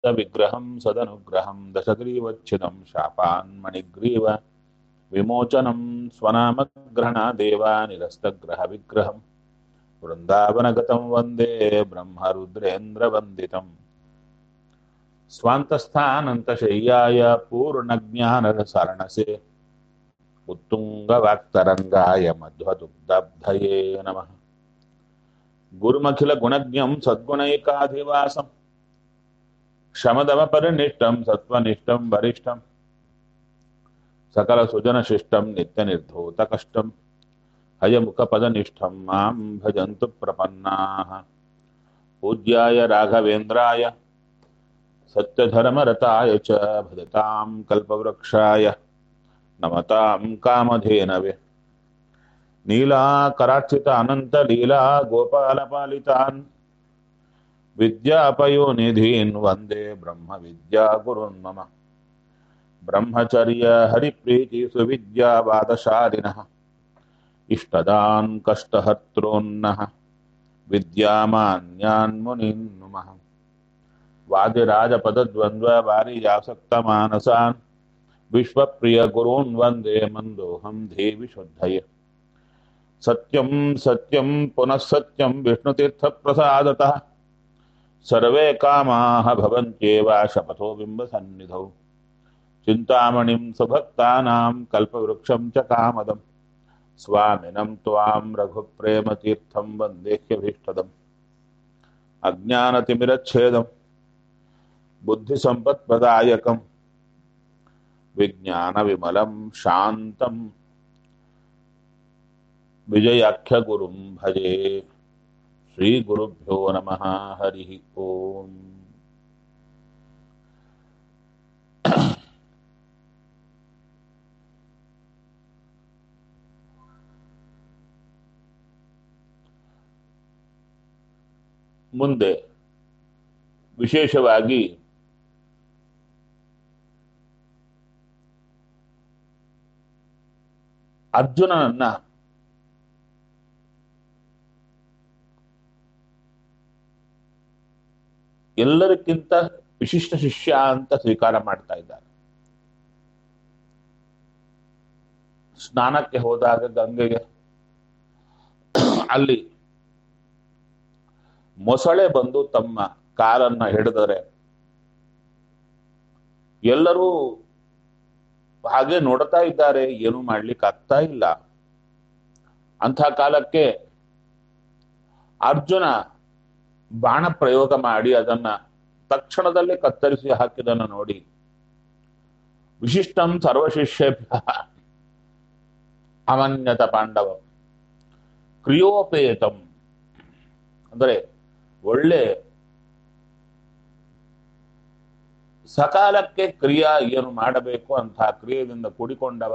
विग्रहं सदनुग्रहं दशग्रीवच्छिदं शापान्मणिग्रीव विमोचनं स्वनामग्रहणादेवानिरस्तग्रहविग्रहं वृन्दावनगतं वन्दे ब्रह्मरुद्रेन्द्रवन्दितम् स्वान्तस्थानन्तशय्याय पूर्णज्ञानरसरणसे उत्तुङ्गवाक्तरङ्गाय मध्वदुग्धब्धये नमः गुरुमखिलगुणज्ञं सद्गुणैकाधिवासं शमदमपरिनिष्टं सत्त्वनिष्ठं वरिष्ठं सकलसुजनशिष्टं नित्यनिर्धूतकष्टं हयमुखपदनिष्ठं मां भजन्तु प्रपन्नाः पूज्याय राघवेन्द्राय सत्यधर्मरताय च भजतां कल्पवृक्षाय नमतां कामधेनवे नीलाकरार्चित अनन्तलीला गोपालपालितान् विद्यापयोनिधीन् वन्दे ब्रह्मविद्यागुरुन् मम ब्रह्मचर्य हरिप्रीतिसुविद्यावादशालिनः इष्टदान् कष्टहर्तॄन्नः विद्यामान्यान् मुनीन् नुमः वादिराजपदद्वन्द्ववारिजासक्तमानसान् विश्वप्रियगुरून् वन्दे मन्दोऽहं देवि शुद्धये सत्यं सत्यं पुनः सत्यं विष्णुतीर्थप्रसादतः सर्वे कामाः भवन्त्येव शपथो बिम्बसन्निधौ चिन्तामणिं सुभक्तानां कल्पवृक्षं च कामदं स्वामिनं त्वां रघुप्रेमतीर्थं वन्देह्यभीष्टदम् अज्ञानतिमिरच्छेदं बुद्धिसम्पत्प्रदायकं विज्ञानविमलं शान्तं विजयाख्यगुरुं भजे श्रीगुरुभ्यो नमः हरिः ओम् ಮುಂದೆ ವಿಶೇಷವಾಗಿ ಅರ್ಜುನನನ್ನ ಎಲ್ಲರಿಗಿಂತ ವಿಶಿಷ್ಟ ಶಿಷ್ಯ ಅಂತ ಸ್ವೀಕಾರ ಮಾಡ್ತಾ ಇದ್ದಾರೆ ಸ್ನಾನಕ್ಕೆ ಹೋದಾಗ ಗಂಗೆಗೆ ಅಲ್ಲಿ ಮೊಸಳೆ ಬಂದು ತಮ್ಮ ಕಾಲನ್ನ ಹಿಡಿದರೆ ಎಲ್ಲರೂ ಹಾಗೆ ನೋಡ್ತಾ ಇದ್ದಾರೆ ಏನು ಮಾಡ್ಲಿಕ್ಕೆ ಆಗ್ತಾ ಇಲ್ಲ ಅಂಥ ಕಾಲಕ್ಕೆ ಅರ್ಜುನ ಬಾಣ ಪ್ರಯೋಗ ಮಾಡಿ ಅದನ್ನ ತಕ್ಷಣದಲ್ಲೇ ಕತ್ತರಿಸಿ ಹಾಕಿದನ್ನು ನೋಡಿ ವಿಶಿಷ್ಟಂ ಸರ್ವಶಿಷ್ಯೇಭ್ಯ ಅಮನ್ಯತ ಪಾಂಡವ ಕ್ರಿಯೋಪೇತಂ ಅಂದರೆ ಒಳ್ಳೆ ಸಕಾಲಕ್ಕೆ ಕ್ರಿಯಾ ಏನು ಮಾಡಬೇಕು ಅಂತ ಕ್ರಿಯೆಯಿಂದ ಕೂಡಿಕೊಂಡವ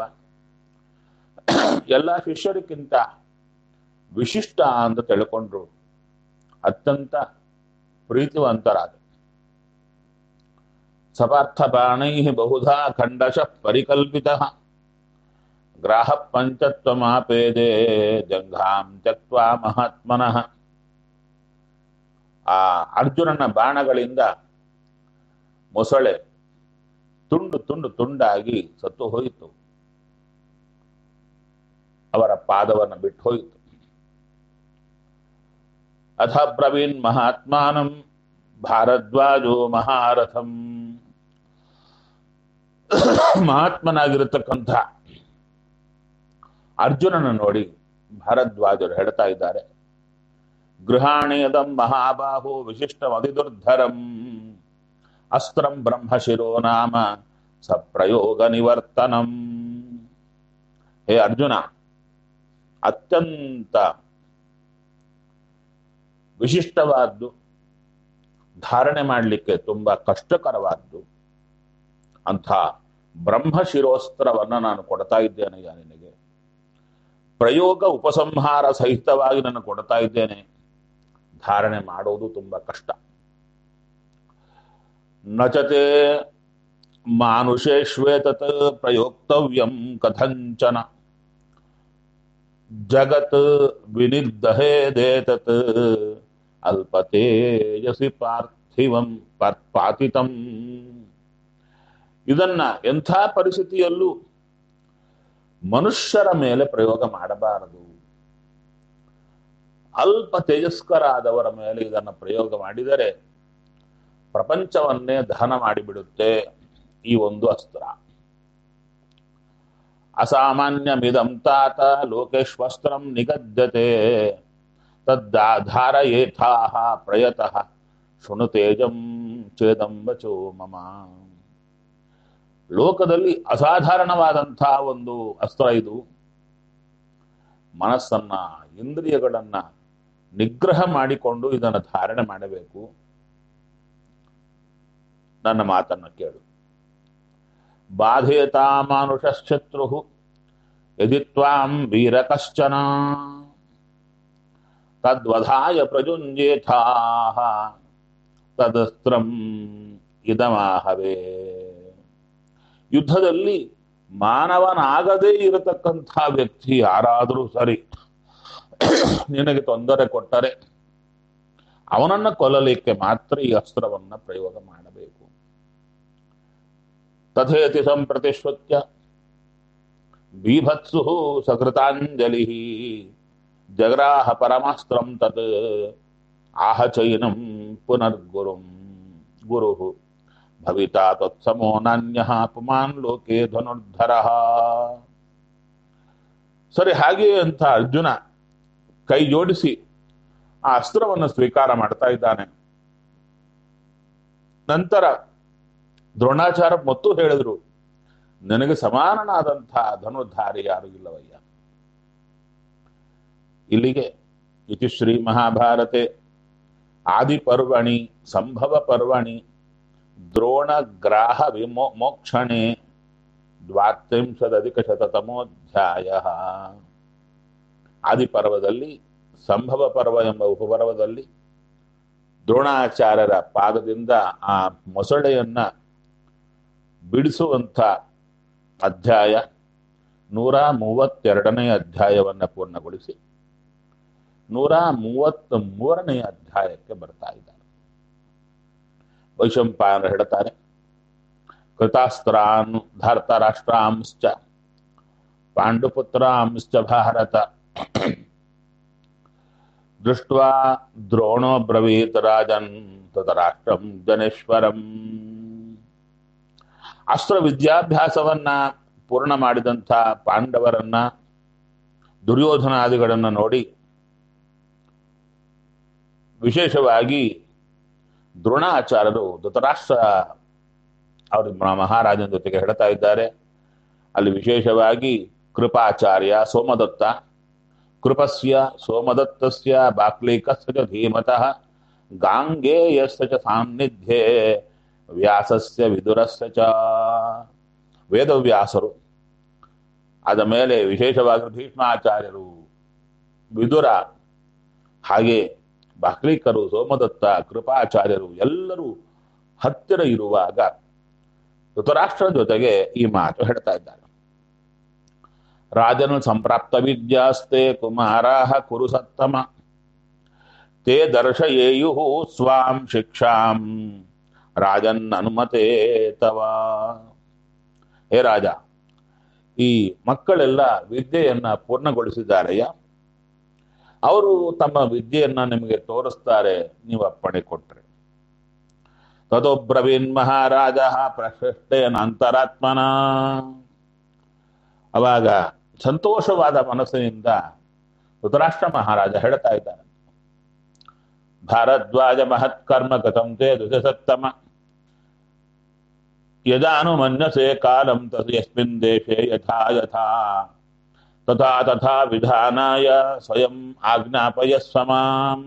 ಎಲ್ಲ ಶಿಷ್ಯರಿಗಿಂತ ವಿಶಿಷ್ಟ ಅಂತ ತಿಳ್ಕೊಂಡ್ರು ಅತ್ಯಂತ ಪ್ರೀತಿವಂತರಾದ ಸಪಾರ್ಥ ಬಾಣೈ ಬಹುಧಾ ಖಂಡಶ ಪರಿಕಲ್ಪಿತ ಗ್ರಾಹ ಪಂಚತ್ವಮಾಪೇದೆ ಜಂಘಾಂ ತ್ಯಕ್ವಾ ಮಹಾತ್ಮನಃ ಆ ಅರ್ಜುನನ ಬಾಣಗಳಿಂದ ಮೊಸಳೆ ತುಂಡು ತುಂಡು ತುಂಡಾಗಿ ಸತ್ತು ಹೋಯಿತು ಅವರ ಪಾದವನ್ನು ಬಿಟ್ಟು ಹೋಯಿತು ಅಥ ಬ್ರವೀನ್ ಮಹಾತ್ಮಾನಂ ಭಾರದ್ವಾಜೋ ಮಹಾರಥಂ ಮಹಾತ್ಮನಾಗಿರತಕ್ಕಂಥ ಅರ್ಜುನನ ನೋಡಿ ಭಾರದ್ವಾಜರು ಹೇಳ್ತಾ ಇದ್ದಾರೆ ಗೃಹಾಣೇದಂ ಮಹಾಬಾಹು ವಿಶಿಷ್ಟಮತಿದುರ್ಧರಂ ಅಸ್ತ್ರಂ ಬ್ರಹ್ಮಶಿರೋ ನಾಮ ಸಪ್ರಯೋಗ ನಿವರ್ತನಂ ಹೇ ಅರ್ಜುನ ಅತ್ಯಂತ ವಿಶಿಷ್ಟವಾದ್ದು ಧಾರಣೆ ಮಾಡಲಿಕ್ಕೆ ತುಂಬಾ ಕಷ್ಟಕರವಾದ್ದು ಅಂಥ ಬ್ರಹ್ಮಶಿರೋಸ್ತ್ರವನ್ನು ನಾನು ಕೊಡ್ತಾ ಇದ್ದೇನೆಯ ನಿನಗೆ ಪ್ರಯೋಗ ಉಪಸಂಹಾರ ಸಹಿತವಾಗಿ ನಾನು ಕೊಡ್ತಾ ಇದ್ದೇನೆ ಧಾರಣೆ ಮಾಡೋದು ತುಂಬಾ ಕಷ್ಟ ನಚತೆ ಮಾನುಷೇಶ್ವೇತತ್ ಪ್ರಯೋಕ್ತವ್ಯಂ ಕಥಂಚನ ಜಗತ್ ವಿನಿರ್ದಹೇದೇತತ್ ಅಲ್ಪತೇಜಸಿ ಪಾರ್ಥಿವ ಪಾರ್ಥಿವಂ ಪಾರ್- ಪಾತಿತಂ ಇದನ್ನ ಎಂಥ ಪರಿಸ್ಥಿತಿಯಲ್ಲೂ ಮನುಷ್ಯರ ಮೇಲೆ ಪ್ರಯೋಗ ಮಾಡಬಾರದು ಅಲ್ಪ ತೇಜಸ್ಕರಾದವರ ಮೇಲೆ ಇದನ್ನು ಪ್ರಯೋಗ ಮಾಡಿದರೆ ಪ್ರಪಂಚವನ್ನೇ ದಹನ ಮಾಡಿಬಿಡುತ್ತೆ ಈ ಒಂದು ಅಸ್ತ್ರ ಅಸಾಮಾನ್ಯಮಿದಂ ತಾತ ಲೋಕೇಶ್ವಸ್ತ್ರಂ ನಿಗದ್ಯತೆ ತದ್ದಾಧಾರಯೇಥಾಹ ಪ್ರಯತಃ ಶೃಣು ತೇಜಂ ಚೇದಂ ವಚೋ ಮಮ ಲೋಕದಲ್ಲಿ ಅಸಾಧಾರಣವಾದಂತಹ ಒಂದು ಅಸ್ತ್ರ ಇದು ಮನಸ್ಸನ್ನ ಇಂದ್ರಿಯಗಳನ್ನ ನಿಗ್ರಹ ಮಾಡಿಕೊಂಡು ಇದನ್ನು ಧಾರಣೆ ಮಾಡಬೇಕು ನನ್ನ ಮಾತನ್ನು ಕೇಳು ಬಾಧೇತಾ ಮಾನುಷಶತ್ರು ಯದಿ ತ್ವಾಂ ವೀರ ಕಶ್ಚನ ತದ್ವಧಾಯ ಪ್ರಜುಂಜೇಥಾ ತದಸ್ತ್ರಂ ಇದಮಾಹವೇ ಯುದ್ಧದಲ್ಲಿ ಮಾನವನಾಗದೇ ಇರತಕ್ಕಂಥ ವ್ಯಕ್ತಿ ಯಾರಾದರೂ ಸರಿ ನಿನಗೆ ತೊಂದರೆ ಕೊಟ್ಟರೆ ಅವನನ್ನ ಕೊಲ್ಲಲಿಕ್ಕೆ ಮಾತ್ರ ಈ ಅಸ್ತ್ರವನ್ನ ಪ್ರಯೋಗ ಮಾಡಬೇಕು ತಥೇತಿ ಸಂಪ್ರತಿಶ್ವತ್ಯ ಬೀಭತ್ಸು ಸಕೃತಾಂಜಲಿ ಜಗ್ರಾಹ ಪರಮಾಸ್ತ್ರಂ ತತ್ ಆಹ ಚೈನಂ ಪುನರ್ಗುರುಂ ಗುರು ಭವಿತಾ ತತ್ಸಮೋ ನಾನ್ಯ ಪುಮಾನ್ ಲೋಕೆ ಧನುರ್ಧರ ಸರಿ ಹಾಗೆ ಅಂತ ಅರ್ಜುನ ಕೈ ಜೋಡಿಸಿ ಆ ಅಸ್ತ್ರವನ್ನು ಸ್ವೀಕಾರ ಮಾಡ್ತಾ ಇದ್ದಾನೆ ನಂತರ ದ್ರೋಣಾಚಾರ ಮತ್ತು ಹೇಳಿದ್ರು ನನಗೆ ಸಮಾನನಾದಂತಹ ಧನುರ್ಧಾರಿ ಯಾರು ಇಲ್ಲವಯ್ಯ ಇಲ್ಲಿಗೆ ಇತಿ ಶ್ರೀ ಮಹಾಭಾರತೆ ಆದಿಪರ್ವಣಿ ಸಂಭವ ಪರ್ವಣಿ ದ್ರೋಣಗ್ರಾಹ ವಿಮೋ ಮೋಕ್ಷಣೆ ದ್ವಾತ್ರಿಂಶದಧಿಕ ಶತತಮೋಧ್ಯಾಯ ಆದಿಪರ್ವದಲ್ಲಿ ಸಂಭವ ಪರ್ವ ಎಂಬ ಉಪಪರ್ವದಲ್ಲಿ ದ್ರೋಣಾಚಾರ್ಯರ ಪಾದದಿಂದ ಆ ಮೊಸಳೆಯನ್ನ ಬಿಡಿಸುವಂಥ ಅಧ್ಯಾಯ ನೂರ ಮೂವತ್ತೆರಡನೇ ಅಧ್ಯಾಯವನ್ನ ಪೂರ್ಣಗೊಳಿಸಿ ನೂರ ಮೂವತ್ತ್ ಮೂರನೇ ಅಧ್ಯಾಯಕ್ಕೆ ಬರ್ತಾ ಇದ್ದಾರೆ ವೈಶಂಪಾಯನ ಹೇಳ್ತಾರೆ ಕೃತಾಸ್ತ್ರಾನ್ ಧಾರ್ತರಾಷ್ಟ್ರಾಂಶ್ಚ ಪಾಂಡುಪುತ್ರಾಂಶ್ಚ ಭಾರತ ದೃಷ್ಟ್ವಾ ದ್ರೋಣೋ ಬ್ರವೀತ್ ರಾಜನ್ ತದರಾಷ್ಟ್ರಂ ಜನೇಶ್ವರಂ ಅಸ್ತ್ರ ವಿದ್ಯಾಭ್ಯಾಸವನ್ನ ಪೂರ್ಣ ಮಾಡಿದಂಥ ಪಾಂಡವರನ್ನ ದುರ್ಯೋಧನಾದಿಗಳನ್ನ ನೋಡಿ ವಿಶೇಷವಾಗಿ ದ್ರೋಣಾಚಾರ್ಯರು ಧೃತರಾಷ್ಟ್ರ ಅವರು ಮಹಾರಾಜನ ಜೊತೆಗೆ ಹೇಳ್ತಾ ಇದ್ದಾರೆ ಅಲ್ಲಿ ವಿಶೇಷವಾಗಿ ಕೃಪಾಚಾರ್ಯ ಸೋಮದತ್ತ ಕೃಪಸ್ಯ ಸೋಮದತ್ತಸ್ಯ ಬಾಕ್ಲೀಕಸ್ಯ ಚ ಧೀಮತಃ ಗಾಂಗೇಯಸ್ಯ ಚ ಸಾನ್ನಿಧ್ಯೆ ವ್ಯಾಸಸ್ಯ ವಿದುರಸ್ಯ ಚ ವೇದವ್ಯಾಸರು ಆದ ಮೇಲೆ ವಿಶೇಷವಾಗಿ ಭೀಷ್ಮಾಚಾರ್ಯರು ವಿದುರ ಹಾಗೆ ಬಾಕ್ಲೀಕರು ಸೋಮದತ್ತ ಕೃಪಾಚಾರ್ಯರು ಎಲ್ಲರೂ ಹತ್ತಿರ ಇರುವಾಗ ಧೃತರಾಷ್ಟ್ರ ಜೊತೆಗೆ ಈ ಮಾತು ಹೇಳ್ತಾ ಇದ್ದಾರೆ ರಾಜನು ಸಂಪ್ರಾಪ್ತ ವಿದ್ಯಾಸ್ತೆ ಕುಮಾರಾಹ ಕುರು ಸತ್ತಮ ತೇ ದರ್ಶಯೇಯು ಸ್ವಾಂ ಶಿಕ್ಷಾಂ ರಾಜನ್ ಅನುಮತೆ ತವ ಹೇ ರಾಜ ಈ ಮಕ್ಕಳೆಲ್ಲ ವಿದ್ಯೆಯನ್ನ ಪೂರ್ಣಗೊಳಿಸಿದ್ದಾರೆಯ ಅವರು ತಮ್ಮ ವಿದ್ಯೆಯನ್ನ ನಿಮಗೆ ತೋರಿಸ್ತಾರೆ ನೀವು ಅಪ್ಪಣೆ ಕೊಟ್ರೆ ತದೊಬ್ರವೀನ್ ಮಹಾರಾಜ ಪ್ರಶಿಷ್ಟೇನ ಅಂತರಾತ್ಮನ ಅವಾಗ ಸಂತೋಷವಾದ ಮನಸ್ಸಿನಿಂದ ಧೃತರಾಷ್ಟ್ರ ಮಹಾರಾಜ ಹೇಳ್ತಾ ಇದ್ದಾನೆ ಭಾರದ್ವಾಜ ಮಹತ್ಕರ್ಮ ಕಥಂ ತೇ ದುಸತ್ತಮ ಯದಾನುಮನ್ಯಸೆ ಕಾಲಂ ತದ್ ಯಸ್ಮಿನ್ ದೇಶೆ ಯಥಾ ಯಥಾ ತಥಾ ತಥಾ ವಿಧಾನಾಯ ಸ್ವಯಂ ಆಜ್ಞಾಪಯಸ್ವ ಮಾಂ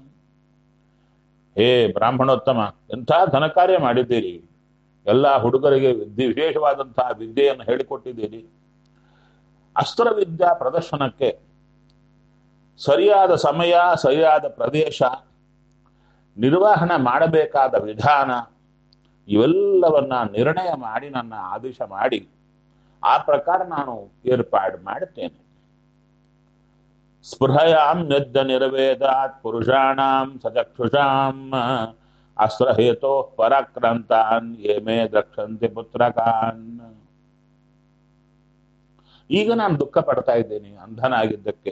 ಹೇ ಬ್ರಾಹ್ಮಣೋತ್ತಮ ಎಂಥ ಘನಕಾರ್ಯ ಮಾಡಿದ್ದೀರಿ ಎಲ್ಲ ಹುಡುಗರಿಗೆ ವಿದ್ಯೆ ವಿಶೇಷವಾದಂತಹ ವಿದ್ಯೆಯನ್ನು ಹೇಳಿಕೊಟ್ಟಿದ್ದೀರಿ ಅಸ್ತ್ರ ವಿದ್ಯಾ ಪ್ರದರ್ಶನಕ್ಕೆ ಸರಿಯಾದ ಸಮಯ ಸರಿಯಾದ ಪ್ರದೇಶ ನಿರ್ವಹಣೆ ಮಾಡಬೇಕಾದ ವಿಧಾನ ಇವೆಲ್ಲವನ್ನ ನಿರ್ಣಯ ಮಾಡಿ ನನ್ನ ಆದೇಶ ಮಾಡಿ ಆ ಪ್ರಕಾರ ನಾನು ಏರ್ಪಾಡು ಮಾಡುತ್ತೇನೆ ಸ್ಪೃಹಯಾಂ ಯದ್ದ ನಿರ್ವೇದಾತ್ ಪುರುಷಾಣಾಂ ಸಚಕ್ಷುಷಾಂ ಅಸ್ತ್ರಹೇತೋ ಪರಾಕ್ರಾಂತಾನ್ ಏಮೇ ದ್ರಕ್ಷಂತಿ ಪುತ್ರಕಾನ್ ಈಗ ನಾನು ದುಃಖ ಪಡ್ತಾ ಇದ್ದೇನೆ ಅಂಧನಾಗಿದ್ದಕ್ಕೆ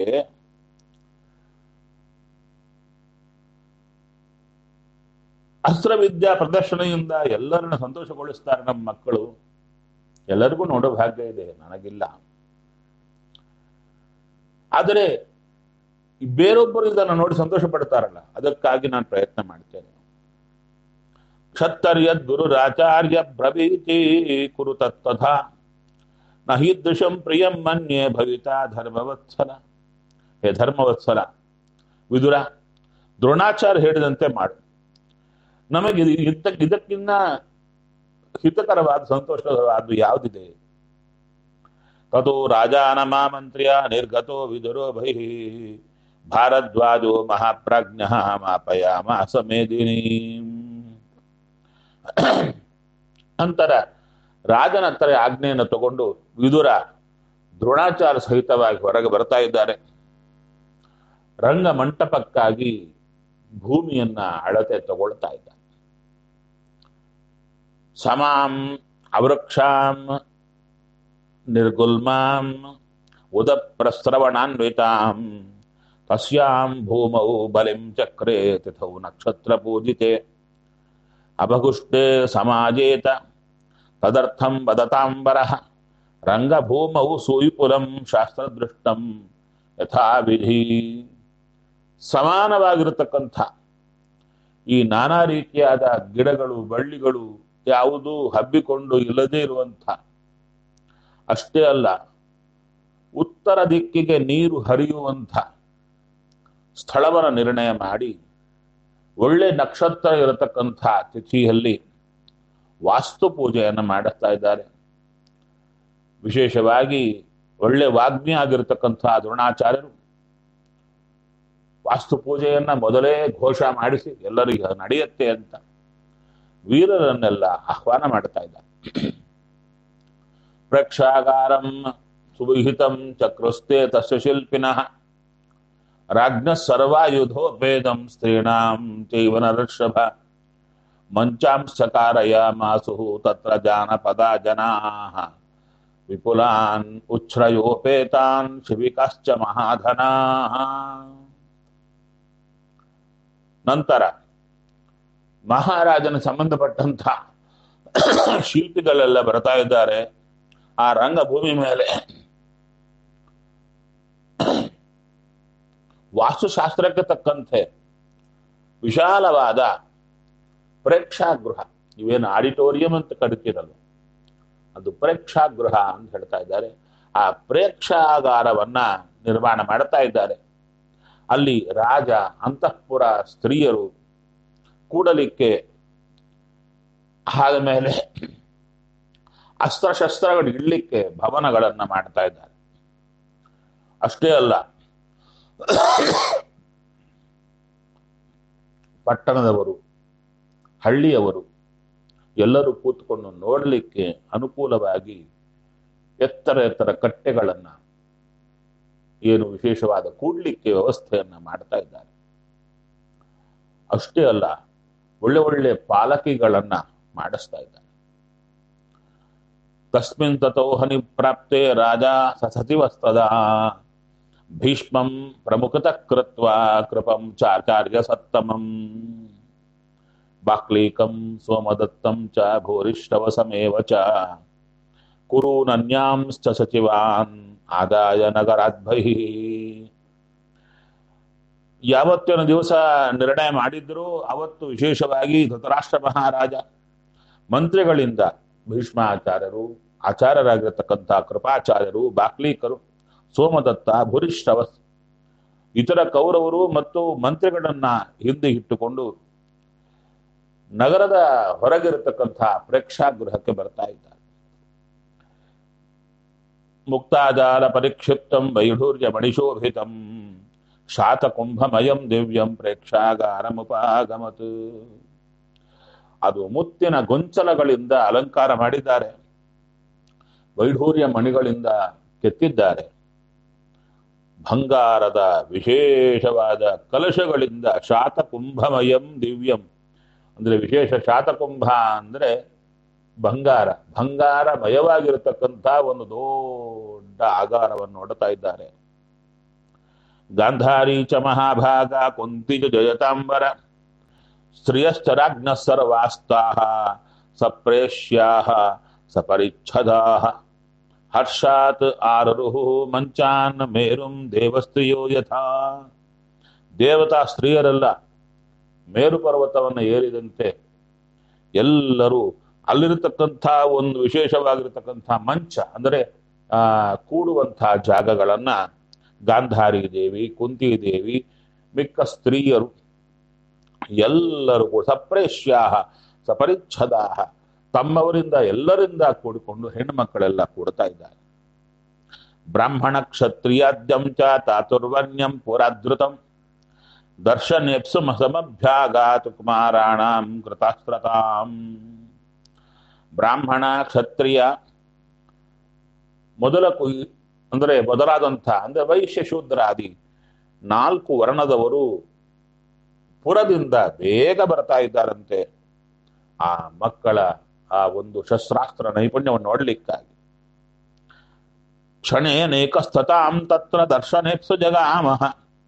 ಅಸ್ತ್ರವಿದ್ಯಾ ಪ್ರದರ್ಶನದಿಂದ ಎಲ್ಲರನ್ನ ಸಂತೋಷಗೊಳಿಸ್ತಾರೆ ನಮ್ಮ ಮಕ್ಕಳು ಎಲ್ಲರಿಗೂ ನೋಡೋ ಭಾಗ್ಯ ಇದೆ ನನಗಿಲ್ಲ ಆದರೆ ಬೇರೊಬ್ಬರು ಇದನ್ನು ನೋಡಿ ಸಂತೋಷ ಪಡ್ತಾರಲ್ಲ ಅದಕ್ಕಾಗಿ ನಾನು ಪ್ರಯತ್ನ ಮಾಡ್ತೇನೆ ಕ್ಷತ್ತರ್ಯದ್ ಗುರುರಾಚಾರ್ಯ ಬ್ರವೀತಿ ಕುರು ತತ್ವಥಾ ನ ಹೀದೃಶಂ ಪ್ರಿಯಂ ಮನ್ಯೆ ಭವಿತಾ ಧರ್ಮವತ್ಸಲ ಹೇ ಧರ್ಮವತ್ಸಲ ವಿದುರ ದ್ರೋಣಾಚಾರ್ಯ ಹೇಳಿದಂತೆ ಮಾಡು ನಮಗೆ ಇದು- ಇದ್ದ- ಇದಕ್ಕಿನ್ನ ಹಿತಕರವಾದ ಸಂತೋಷಕರವಾದ ಯಾವುದಿದೆ ತಥೋ ರಾಜಾನಮ ಮಂತ್ರಿಯ ನಿರ್ಗತೋ ವಿದುರೋ ಬಹಿಃ ಭಾರದ್ವಾಜೋ ಮಹಾಪ್ರಾಜ್ಞ ಮಾಪಯಾಮ ಅಸಮೇದಿನಿ ನಂತರ ರಾಜನ ಹತ್ರ ಆಜ್ಞೆಯನ್ನು ತಗೊಂಡು ವಿದುರ ದ್ರೋಣಾಚಾರ ಸಹಿತವಾಗಿ ಹೊರಗೆ ಬರ್ತಾ ಇದ್ದಾರೆ ರಂಗ ಮಂಟಪಕ್ಕಾಗಿ ಭೂಮಿಯನ್ನ ಅಳತೆ ತಗೊಳ್ತಾ ಇದ್ದಾರೆ ಸಮಾಂ ಅವೃಕ್ಷಾಂ ನಿರ್ಗುಲ್ಮಾಂ ಉದಪ್ರಸ್ರವಣಾನ್ವಿತಾಂ ತಸ್ಯಾಂ ಭೂಮೌ ಬಲಿಂ ಚಕ್ರೆ ತಿಥೌ ನಕ್ಷತ್ರ ಪೂಜಿತೆ ಅಪಗುಷ್ಟೆ ಸಮಾಜೇತ ತದರ್ಥಂ ವದತಾಂಬರಃ ರಂಗಭೂಮೌ ಸೂಯಿಪುರಂ ಶಾಸ್ತ್ರದೃಷ್ಟಂ ಯಥಾವಿಧಿ ಸಮಾನವಾಗಿರತಕ್ಕಂಥ ಈ ನಾನಾ ರೀತಿಯಾದ ಗಿಡಗಳು ಬಳ್ಳಿಗಳು ಯಾವುದು ಹಬ್ಬಿಕೊಂಡು ಇಲ್ಲದೇ ಇರುವಂಥ ಅಷ್ಟೇ ಅಲ್ಲ ಉತ್ತರ ದಿಕ್ಕಿಗೆ ನೀರು ಹರಿಯುವಂಥ ಸ್ಥಳವನ್ನು ನಿರ್ಣಯ ಮಾಡಿ ಒಳ್ಳೆ ನಕ್ಷತ್ರ ಇರತಕ್ಕಂಥ ತಿಥಿಯಲ್ಲಿ ವಾಸ್ತು ಪೂಜೆಯನ್ನು ಮಾಡಿಸ್ತಾ ಇದ್ದಾರೆ ವಿಶೇಷವಾಗಿ ಒಳ್ಳೆ ವಾಗ್ಮಿ ಆಗಿರತಕ್ಕಂಥ ದ್ರೋಣಾಚಾರ್ಯರು ವಾಸ್ತು ಪೂಜೆಯನ್ನ ಮೊದಲೇ ಘೋಷ ಮಾಡಿಸಿ ಎಲ್ಲರಿಗೂ ನಡೆಯುತ್ತೆ ಅಂತ ವೀರರನ್ನೆಲ್ಲ ಆಹ್ವಾನ ಮಾಡ್ತಾ ಇದ್ದಾರೆ ಪ್ರೇಕ್ಷಾಗಾರಂ ಸುವಿಹಿತಂ ಚಕ್ರಸ್ತೆ ತಸ್ಯ ಶಿಲ್ಪಿನಃ ರಾಜ್ಞ ಸರ್ವಾಯುಧೋಪೇದಂ ಸ್ತ್ರೀಣಾಂ ಚೈವನ ಋಷಭ ಮಂಚಾಂಶಕಾರಯಾಮಾಸು ತತ್ರ ಜಾನಪದ ಜನಾಃ ವಿಪುಲಾನ್ ಉಚ್ಛ್ರಯೋಪೇತಾನ್ ಶಿಬಿಕಾಶ್ಚ ಮಹಾಧನಾಃ ನಂತರ ಮಹಾರಾಜನ ಸಂಬಂಧಪಟ್ಟಂತ ಶಿಲ್ಪಿಗಳೆಲ್ಲ ಬರ್ತಾ ಇದ್ದಾರೆ ಆ ರಂಗಭೂಮಿ ಮೇಲೆ ವಾಸ್ತುಶಾಸ್ತ್ರಕ್ಕೆ ತಕ್ಕಂತೆ ವಿಶಾಲವಾದ ಪ್ರೇಕ್ಷಾಗೃಹ ಇವೇನು ಆಡಿಟೋರಿಯಂ ಅಂತ ಕರಿತೀರಲ್ಲ ಅದು ಪ್ರೇಕ್ಷಾಗೃಹ ಅಂತ ಹೇಳ್ತಾ ಇದ್ದಾರೆ ಆ ಪ್ರೇಕ್ಷಾಗಾರವನ್ನ ನಿರ್ಮಾಣ ಮಾಡ್ತಾ ಇದ್ದಾರೆ ಅಲ್ಲಿ ರಾಜ ಅಂತಃಪುರ ಸ್ತ್ರೀಯರು ಕೂಡಲಿಕ್ಕೆ ಆದ ಮೇಲೆ ಅಸ್ತ್ರಶಸ್ತ್ರಗಳು ಇಡ್ಲಿಕ್ಕೆ ಭವನಗಳನ್ನ ಮಾಡ್ತಾ ಇದ್ದಾರೆ ಅಷ್ಟೇ ಅಲ್ಲ ಪಟ್ಟಣದವರು ಹಳ್ಳಿಯವರು ಎಲ್ಲರೂ ಕೂತ್ಕೊಂಡು ನೋಡಲಿಕ್ಕೆ ಅನುಕೂಲವಾಗಿ ಎತ್ತರ ಎತ್ತರ ಕಟ್ಟೆಗಳನ್ನ ಏನು ವಿಶೇಷವಾದ ಕೂಡ್ಲಿಕ್ಕೆ ವ್ಯವಸ್ಥೆಯನ್ನ ಮಾಡ್ತಾ ಇದ್ದಾರೆ ಅಷ್ಟೇ ಅಲ್ಲ ಒಳ್ಳೆ ಒಳ್ಳೆ ಪಾಲಕಿಗಳನ್ನ ಮಾಡಿಸ್ತಾ ಇದ್ದಾರೆ ತಸ್ಮಿನ್ ತಥೋಹನಿ ಪ್ರಾಪ್ತೆ ರಾಜ ಸಸತಿವಸ್ತದ ಭೀಷ್ಮಂ ಪ್ರಮುಖತ ಕೃತ್ವ ಕೃಪಂ ಚಾಚಾರ್ಯ ಸತ್ತಮಂ ಬಾಕ್ಲೀಕಂ ಸೋಮದತ್ತಂ ಚ ಭೂರಿಷ್ಟವಸಮೇವ ಚ ಕುರೂನನ್ಯಾಂಶ್ಚ ಸಚಿವಾನ್ ಆದಾಯ ನಗರಾದ್ಭೈ ಯಾವತ್ತಿನ ದಿವಸ ನಿರ್ಣಯ ಮಾಡಿದ್ರು ಅವತ್ತು ವಿಶೇಷವಾಗಿ ಧೃತರಾಷ್ಟ್ರ ಮಹಾರಾಜ ಮಂತ್ರಿಗಳಿಂದ ಭೀಷ್ಮಾಚಾರ್ಯರು ಆಚಾರ್ಯರಾಗಿರತಕ್ಕಂಥ ಕೃಪಾಚಾರ್ಯರು ಬಾಕ್ಲೀಕರು ಸೋಮದತ್ತ ಭೂರಿಷ್ಠವಸ್ ಇತರ ಕೌರವರು ಮತ್ತು ಮಂತ್ರಿಗಳನ್ನ ಹಿಂದೆ ಇಟ್ಟುಕೊಂಡು ನಗರದ ಹೊರಗಿರತಕ್ಕಂಥ ಪ್ರೇಕ್ಷಾಗೃಹಕ್ಕೆ ಬರ್ತಾ ಇದ್ದಾರೆ ಮುಕ್ತಾಜಾಲ ಪರಿಕ್ಷಿಪ್ತಂ ವೈಢೂರ್ಯ ಮಣಿಶೋಭಿತಂ ಶಾತಕುಂಭಮಯಂ ದಿವ್ಯಂ ಪ್ರೇಕ್ಷಾಗಾರಮುಪಾಗಮತ್ ಅದು ಮುತ್ತಿನ ಗೊಂಚಲಗಳಿಂದ ಅಲಂಕಾರ ಮಾಡಿದ್ದಾರೆ ವೈಢೂರ್ಯ ಮಣಿಗಳಿಂದ ಕೆತ್ತಿದ್ದಾರೆ ಬಂಗಾರದ ವಿಶೇಷವಾದ ಕಲಶಗಳಿಂದ ಶಾತಕುಂಭಮಯಂ ದಿವ್ಯಂ ಅಂದ್ರೆ ವಿಶೇಷ ಶಾತಕುಂಭ ಅಂದ್ರೆ ಬಂಗಾರ ಬಂಗಾರಮಯವಾಗಿರತಕ್ಕಂಥ ಒಂದು ದೊಡ್ಡ ಆಗಾರವನ್ನು ನೋಡ್ತಾ ಇದ್ದಾರೆ ಗಾಂಧಾರಿ ಚ ಮಹಾಭಾಗ ಕುಂತಿ ಚ ಜಯತಾಂಬರ ಸ್ತ್ರಿಯಶ್ಚರಾಜ್ಞ ಸರ್ವಾಸ್ತಾ ಸಪ್ರೇಷ್ಯಾ ಸಪರಿಚ್ಛದಾ ಹರ್ಷಾತ್ ಆರರುಹು ಮಂಚಾನ್ ಮೇರುಂ ದೇವಸ್ತ್ರೀಯೋ ಯಥಾ ದೇವತಾ ಸ್ತ್ರೀಯರೆಲ್ಲ ಮೇರು ಪರ್ವತವನ್ನು ಏರಿದಂತೆ ಎಲ್ಲರೂ ಅಲ್ಲಿರತಕ್ಕಂಥ ಒಂದು ವಿಶೇಷವಾಗಿರತಕ್ಕಂಥ ಮಂಚ ಅಂದರೆ ಆ ಕೂಡುವಂತಹ ಜಾಗಗಳನ್ನ ಗಾಂಧಾರಿ ದೇವಿ ಕುಂತಿ ದೇವಿ ಮಿಕ್ಕ ಸ್ತ್ರೀಯರು ಎಲ್ಲರೂ ಕೂಡ ಸಪ್ರೇಷ್ಯಾ ಸಪರಿಚ್ಛದಾ ತಮ್ಮವರಿಂದ ಎಲ್ಲರಿಂದ ಕೂಡಿಕೊಂಡು ಹೆಣ್ಣು ಮಕ್ಕಳೆಲ್ಲ ಕೂಡ್ತಾ ಇದ್ದಾರೆ ಬ್ರಾಹ್ಮಣ ಕ್ಷತ್ರಿಯಾದ್ಯಂ ಚ ಚಾತುರ್ವರ್ಣ್ಯಂ ಪುರಾದೃತಂ ದರ್ಶನೇಪ್ಸು ಸಮಭ್ಯಾಗಾತ್ ಕುಮಾರಾಣಾಂ ಕೃತಾಸ್ತ್ರತಾಂ ಬ್ರಾಹ್ಮಣ ಕ್ಷತ್ರಿಯ ಮೊದಲ ಕುಯ್ ಅಂದರೆ ಮೊದಲಾದಂಥ ಅಂದ್ರೆ ವೈಶ್ಯ ಶೂದ್ರಾದಿ ನಾಲ್ಕು ವರ್ಣದವರು ಪುರದಿಂದ ಬೇಗ ಬರ್ತಾ ಇದ್ದಾರಂತೆ ಆ ಮಕ್ಕಳ ಆ ಒಂದು ಶಸ್ತ್ರಾಸ್ತ್ರ ನೈಪುಣ್ಯವನ್ನು ನೋಡ್ಲಿಕ್ಕಾಗಿ ಕ್ಷಣೇನೇಕಸ್ತತಾಂ ತತ್ರ ದರ್ಶನೇಪ್ಸು ಜಗಾಮಹ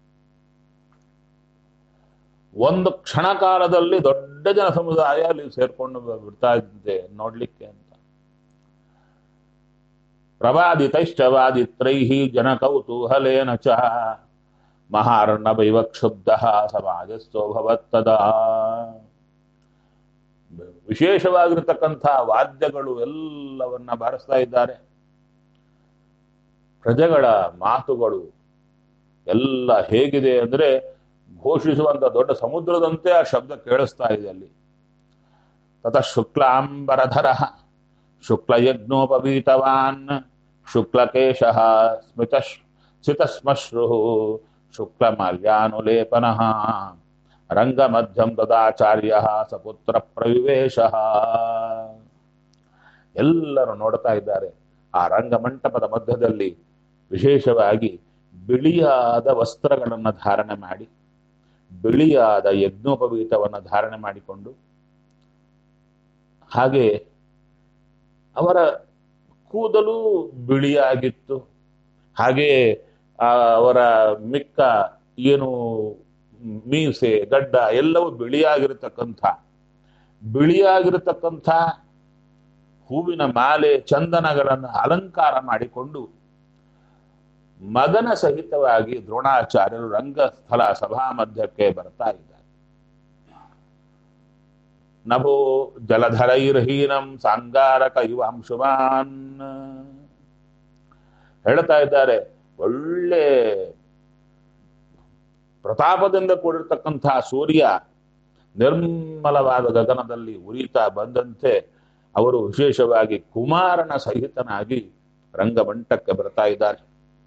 ಒಂದು ಕ್ಷಣ ಕಾಲದಲ್ಲಿ ದೊಡ್ಡ ಜನ ಸಮುದಾಯ ಅಲ್ಲಿ ಸೇರ್ಕೊಂಡು ಬಿಡ್ತಾ ಇದ್ದೆ ನೋಡ್ಲಿಕ್ಕೆ ಅಂತ ಪ್ರವಾದಿತೈಶ್ಚವಾದಿತ್ರೈ ಜನ ಕೌತೂಹಲೇನ ಚ ಮಹಾರ್ಣವೈವ ಕ್ಷುಬ್ಧ ಸಮಾಜಸ್ಥೋಭವತ್ತದ ವಿಶೇಷವಾಗಿರತಕ್ಕಂಥ ವಾದ್ಯಗಳು ಎಲ್ಲವನ್ನ ಬಾರಿಸ್ತಾ ಇದ್ದಾರೆ ಪ್ರಜೆಗಳ ಮಾತುಗಳು ಎಲ್ಲ ಹೇಗಿದೆ ಅಂದ್ರೆ ಘೋಷಿಸುವಂತ ದೊಡ್ಡ ಸಮುದ್ರದಂತೆ ಆ ಶಬ್ದ ಕೇಳಿಸ್ತಾ ಇದೆ ಅಲ್ಲಿ ತತ ಶುಕ್ಲಾಂಬರಧರ ಶುಕ್ಲಯಜ್ಞೋಪವೀತವಾನ್ ಶುಕ್ಲಕೇಶ ಸ್ಮಿತ ಸ್ಮಿತಶ್ಮಶ್ರು ಶುಕ್ಲಮಾಲ್ಯಾನುಲೇಪನ ರಂಗಮಧ್ಯಂ ತದಾಚಾರ್ಯ ಸಪುತ್ರ ಪ್ರವಿವೇಶ ಎಲ್ಲರೂ ನೋಡ್ತಾ ಇದ್ದಾರೆ ಆ ರಂಗಮಂಟಪದ ಮಧ್ಯದಲ್ಲಿ ವಿಶೇಷವಾಗಿ ಬಿಳಿಯಾದ ವಸ್ತ್ರಗಳನ್ನು ಧಾರಣೆ ಮಾಡಿ ಬಿಳಿಯಾದ ಯಜ್ಞೋಪವೀತವನ್ನು ಧಾರಣೆ ಮಾಡಿಕೊಂಡು ಹಾಗೆ ಅವರ ಕೂದಲು ಬಿಳಿಯಾಗಿತ್ತು ಹಾಗೆ ಆ ಅವರ ಮಿಕ್ಕ ಏನು ಮೀಸೆ ಗಡ್ಡ ಎಲ್ಲವೂ ಬಿಳಿಯಾಗಿರತಕ್ಕಂಥ ಬಿಳಿಯಾಗಿರತಕ್ಕಂಥ ಹೂವಿನ ಮಾಲೆ ಚಂದನಗಳನ್ನು ಅಲಂಕಾರ ಮಾಡಿಕೊಂಡು ಮಗನ ಸಹಿತವಾಗಿ ದ್ರೋಣಾಚಾರ್ಯರು ರಂಗಸ್ಥಳ ಸಭಾ ಮಧ್ಯಕ್ಕೆ ಬರ್ತಾ ಇದ್ದಾರೆ ನಭೋ ಜಲಧರೈರ್ಹೀನಂ ಸಾಂಗಾರಕ ಯುವಾಂಶುಮಾನ್ ಹೇಳ್ತಾ ಇದ್ದಾರೆ ಒಳ್ಳೆ ಪ್ರತಾಪದಿಂದ ಕೂಡಿರ್ತಕ್ಕಂತಹ ಸೂರ್ಯ ನಿರ್ಮಲವಾದ ಗಗನದಲ್ಲಿ ಉರಿತಾ ಬಂದಂತೆ ಅವರು ವಿಶೇಷವಾಗಿ ಕುಮಾರನ ಸಹಿತನಾಗಿ ರಂಗಮಂಟಕ್ಕೆ ಬರ್ತಾ ಇದ್ದಾರೆ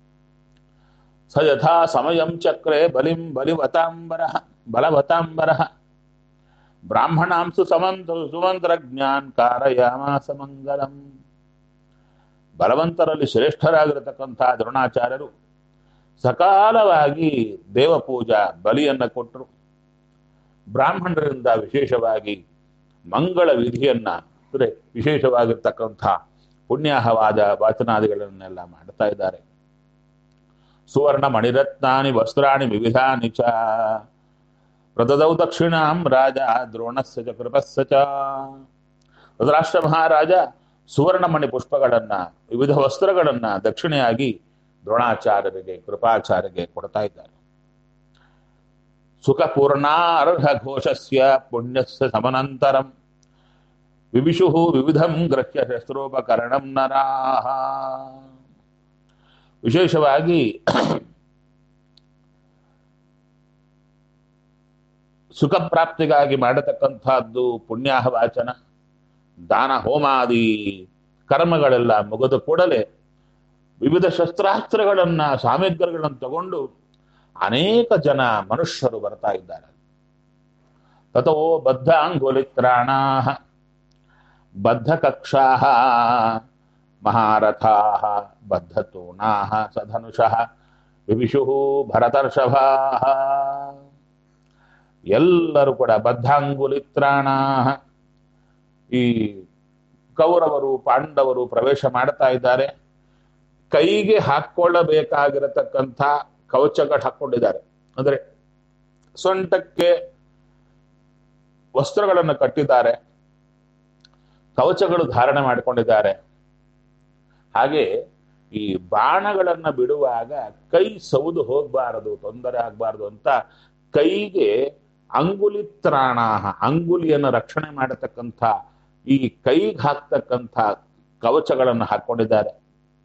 ಸ ಯಥಾ ಸಮಯಂ ಚಕ್ರೆ ಬಲಿಂ ಬಲಿವತಾಂಬರ ಬಲವತಾಂಬರ ಬ್ರಾಹ್ಮಣಾಂಸು ಸಮಂತ ಸುಮಂತ್ರ ಜ್ಞಾನ್ ಕಾರಯಾಮಾಸ ಮಂಗಲಂ ಬಲವಂತರಲ್ಲಿ ಶ್ರೇಷ್ಠರಾಗಿರತಕ್ಕಂತಹ ದ್ರೋಣಾಚಾರ್ಯರು ಸಕಾಲವಾಗಿ ದೇವಪೂಜಾ ಬಲಿಯನ್ನ ಕೊಟ್ಟರು ಬ್ರಾಹ್ಮಣರಿಂದ ವಿಶೇಷವಾಗಿ ಮಂಗಳ ವಿಧಿಯನ್ನ ಅಂದ್ರೆ ವಿಶೇಷವಾಗಿರ್ತಕ್ಕಂಥ ಪುಣ್ಯಾಹವಾದ ವಾಚನಾದಿಗಳನ್ನೆಲ್ಲ ಮಾಡ್ತಾ ಇದ್ದಾರೆ ಸುವರ್ಣ ಮಣಿರತ್ನಾನಿ ವಸ್ತ್ರಾಣಿ ವಿವಿಧಾನಿ ಚ ಪ್ರದದೌ ದಕ್ಷಿಣಾಂ ರಾಜ ದ್ರೋಣಸ್ಸ ಚ ಕೃಪಸ್ಸ ಚ ಧೃತರಾಷ್ಟ್ರ ಮಹಾರಾಜ ಸುವರ್ಣಮಣಿ ಪುಷ್ಪಗಳನ್ನ ವಿವಿಧ ವಸ್ತ್ರಗಳನ್ನ ದಕ್ಷಿಣೆಯಾಗಿ ದ್ರೋಣಾಚಾರ್ಯರಿಗೆ ಕೃಪಾಚಾರ್ಯರಿಗೆ ಕೊಡ್ತಾ ಇದ್ದಾರೆ ಸುಖಪೂರ್ಣಾರ್ಹ ಘೋಷಸ್ಯ ಪುಣ್ಯಸ್ಯ ಸಮನಂತರಂ ವಿವಿಷು ವಿವಿಧಂ ಗೃಹ್ಯ ಶಸ್ತ್ರೋಪಕರಣಂ ನರಾಹ ವಿಶೇಷವಾಗಿ ಸುಖ ಪ್ರಾಪ್ತಿಗಾಗಿ ಮಾಡತಕ್ಕಂಥದ್ದು ಪುಣ್ಯಾಹ ವಾಚನ ದಾನ ಹೋಮಾದಿ ಕರ್ಮಗಳೆಲ್ಲ ಮುಗಿದ ಕೂಡಲೇ ವಿವಿಧ ಶಸ್ತ್ರಾಸ್ತ್ರಗಳನ್ನ ಸಾಮಗ್ರಿಗಳನ್ನು ತಗೊಂಡು ಅನೇಕ ಜನ ಮನುಷ್ಯರು ಬರ್ತಾ ಇದ್ದಾರೆ ತಥೋ ಬದ್ಧ ಅಂಗುಲಿತ್ರಾಣ ಬದ್ಧ ಕಕ್ಷಾ ಮಹಾರಥಾ ಬದ್ಧತೂಣಾ ಸಧನುಷಃ ವಿವಿಷು ಭರತರ್ಷಭಾ ಎಲ್ಲರೂ ಕೂಡ ಬದ್ಧಾಂಗುಲಿತ್ರಾಣ ಈ ಕೌರವರು ಪಾಂಡವರು ಪ್ರವೇಶ ಮಾಡ್ತಾ ಇದ್ದಾರೆ ಕೈಗೆ ಹಾಕೊಳ್ಳಬೇಕಾಗಿರತಕ್ಕಂಥ ಕವಚಗಳು ಹಾಕೊಂಡಿದ್ದಾರೆ ಅಂದ್ರೆ ಸೊಂಟಕ್ಕೆ ವಸ್ತ್ರಗಳನ್ನು ಕಟ್ಟಿದ್ದಾರೆ ಕವಚಗಳು ಧಾರಣೆ ಮಾಡಿಕೊಂಡಿದ್ದಾರೆ ಹಾಗೆ ಈ ಬಾಣಗಳನ್ನ ಬಿಡುವಾಗ ಕೈ ಸೌದು ಹೋಗಬಾರದು ತೊಂದರೆ ಆಗಬಾರದು ಅಂತ ಕೈಗೆ ಅಂಗುಲಿ ತ್ರಾಣ ಅಂಗುಲಿಯನ್ನು ರಕ್ಷಣೆ ಮಾಡತಕ್ಕಂಥ ಈ ಕೈಗೆ ಹಾಕ್ತಕ್ಕಂಥ ಕವಚಗಳನ್ನು ಹಾಕೊಂಡಿದ್ದಾರೆ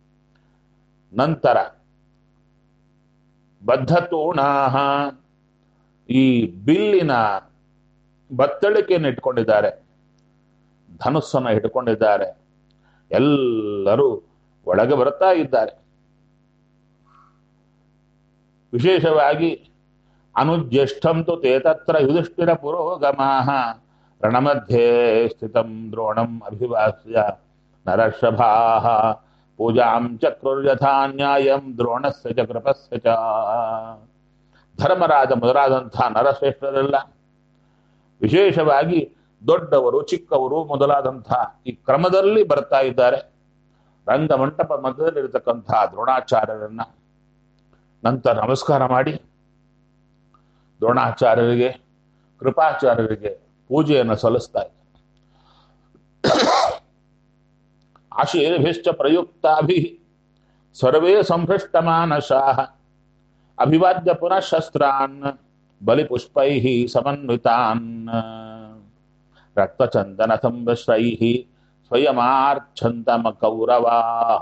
ನಂತರ ಬದ್ಧತೋಣಾಹ ಈ ಬಿಲ್ಲಿನ ಬತ್ತಳಿಕೆಯನ್ನು ಇಟ್ಕೊಂಡಿದ್ದಾರೆ ಧನುಸ್ಸನ್ನು ಹಿಡ್ಕೊಂಡಿದ್ದಾರೆ ಎಲ್ಲರೂ ಒಳಗೆ ಬರ್ತಾ ಇದ್ದಾರೆ ವಿಶೇಷವಾಗಿ ಅನುಜ್ಯೇಷ್ಠಂತು ತೇ ತತ್ರ ಯುಧಿಷ್ಠಿರ ಪುರೋಗಮಾಹ ರಣಮಧ್ಯೆ ಸ್ಥಿತಂ ದ್ರೋಣಂ ಅಭಿವಾಸ್ಯ ನರಷಭಾಹ ಪೂಜಾಂ ಚಕ್ರುರ್ಯಥಾ ನ್ಯಾಯಂ ದ್ರೋಣಸ್ಯ ಚ ಕೃಪಸ್ಯ ಚ ಧರ್ಮರಾಜ ಮೊದಲಾದಂಥ ನರಶ್ರೇಷ್ಠರೆಲ್ಲ ವಿಶೇಷವಾಗಿ ದೊಡ್ಡವರು ಚಿಕ್ಕವರು ಮೊದಲಾದಂಥ ಈ ಕ್ರಮದಲ್ಲಿ ಬರ್ತಾ ಇದ್ದಾರೆ ರಂಗಮಂಟಪ ಮಧ್ಯದಲ್ಲಿರತಕ್ಕಂಥ ದ್ರೋಣಾಚಾರ್ಯರನ್ನ ನಂತರ ನಮಸ್ಕಾರ ಮಾಡಿ ದ್ರೋಣಾಚಾರ್ಯರಿಗೆ ಕೃಪಾಚಾರ್ಯರಿಗೆ ಪೂಜೆಯನ್ನು ಸಲ್ಲಿಸ್ತಾ ಇದ್ದಾರೆ ಆಶೀರ್ಭಿಶ್ಚ ಪ್ರಯುಕ್ತಾಭಿ ಸರ್ವೇ ಸಂಭೃಷ್ಟಮಾನಶಾಹ ಅಭಿವಾದ್ಯ ಪುನಃ ಶಸ್ತ್ರಾನ್ ಬಲಿಪುಷ್ಪೈ ಸಮನ್ವಿತಾನ್ ರಕ್ತಚಂದನ ಸಂಭ್ರಷ್ಟೈ ಸ್ವಯಮಾರ್ಛಂತಮ ಕೌರವಾಹ